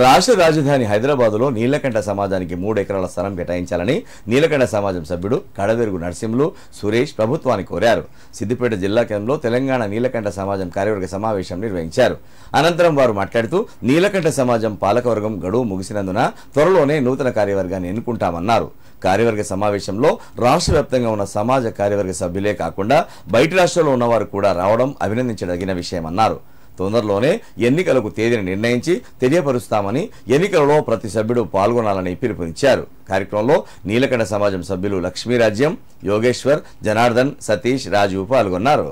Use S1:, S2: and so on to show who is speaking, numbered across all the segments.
S1: రాష్ట్ర రాజధాని హైదరాబాదులో నీలకంఠ సమాజానికి మూడు ఎకరాల స్థలం కేటాయించాలని నీలకంఠ సమాజం సభ్యుడు కడవెరుగు నరసింహులు సురేష్ ప్రభుత్వాన్ని కోరారు సిద్దిపేట జిల్లా కేంద్రంలో తెలంగాణ నీలకంఠ సమాజం కార్యవర్గ సమావేశం నిర్వహించారు అనంతరం వారు మాట్లాడుతూ నీలకంఠ సమాజం పాలకవర్గం గడువు ముగిసినందున త్వరలోనే నూతన కార్యవర్గాన్ని ఎన్నుకుంటామన్నారు కార్యవర్గ సమావేశంలో రాష్ట్ర వ్యాప్తంగా ఉన్న సమాజ కార్యవర్గ సభ్యులే కాకుండా బయటి రాష్ట్రాల్లో ఉన్నవారు కూడా రావడం అభినందించదగిన విషయమన్నారు తొందరలోనే ఎన్నికలకు తేదీని నిర్ణయించి తెలియపరుస్తామని ఎన్నికలలో ప్రతి సభ్యుడు పాల్గొనాలని పిలుపునిచ్చారు కార్యక్రమంలో నీలకంఠ సమాజం సభ్యులు లక్ష్మీరాజ్యం యోగేశ్వర్ జనార్దన్ సతీష్ రాజు పాల్గొన్నారు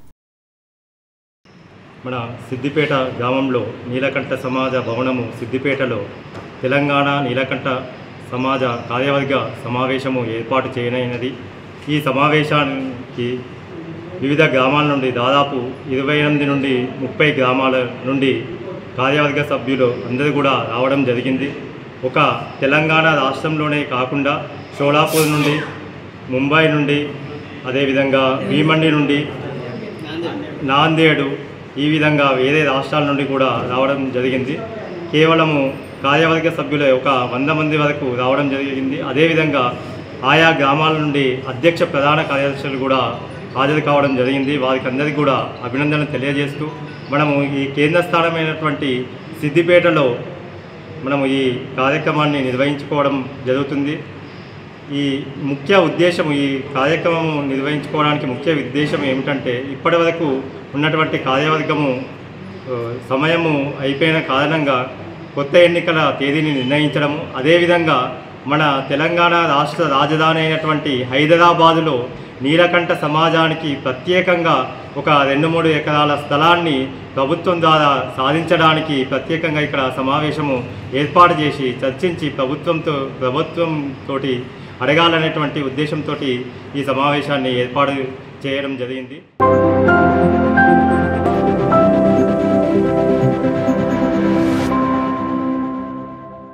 S2: మన సిద్దిపేట గ్రామంలో నీలకంఠ సమాజ భవనము సిద్దిపేటలో తెలంగాణ నీలకంఠ సమాజ కార్యవర్గ సమావేశము ఏర్పాటు చేయనైనది ఈ సమావేశానికి వివిధ గ్రామాల నుండి దాదాపు ఇరవై ఎనిమిది నుండి ముప్పై గ్రామాల నుండి కార్యవర్గ సభ్యులు అందరూ కూడా రావడం జరిగింది ఒక తెలంగాణ రాష్ట్రంలోనే కాకుండా షోలాపూర్ నుండి ముంబై నుండి అదేవిధంగా భీమండి నుండి నాందేడు ఈ విధంగా వేరే రాష్ట్రాల నుండి కూడా రావడం జరిగింది కేవలము కార్యవర్గ సభ్యుల ఒక వంద మంది వరకు రావడం జరిగింది అదేవిధంగా ఆయా గ్రామాల నుండి అధ్యక్ష ప్రధాన కార్యదర్శులు కూడా హాజరు కావడం జరిగింది వారికి అందరికీ కూడా అభినందనలు తెలియజేస్తూ మనము ఈ కేంద్ర స్థానమైనటువంటి సిద్దిపేటలో మనము ఈ కార్యక్రమాన్ని నిర్వహించుకోవడం జరుగుతుంది ఈ ముఖ్య ఉద్దేశం ఈ కార్యక్రమం నిర్వహించుకోవడానికి ముఖ్య ఉద్దేశం ఏమిటంటే ఇప్పటి వరకు ఉన్నటువంటి కార్యవర్గము ఆ, సమయము అయిపోయిన కారణంగా కొత్త ఎన్నికల తేదీని నిర్ణయించడము అదేవిధంగా మన తెలంగాణ రాష్ట్ర రాజధాని అయినటువంటి హైదరాబాదులో నీలకంఠ సమాజానికి ప్రత్యేకంగా ఒక రెండు మూడు ఎకరాల స్థలాన్ని ప్రభుత్వం ద్వారా సాధించడానికి ప్రత్యేకంగా ఇక్కడ సమావేశము ఏర్పాటు చేసి చర్చించి ప్రభుత్వంతో ప్రభుత్వం తోటి అడగాలనేటువంటి ఉద్దేశంతో ఈ సమావేశాన్ని ఏర్పాటు చేయడం జరిగింది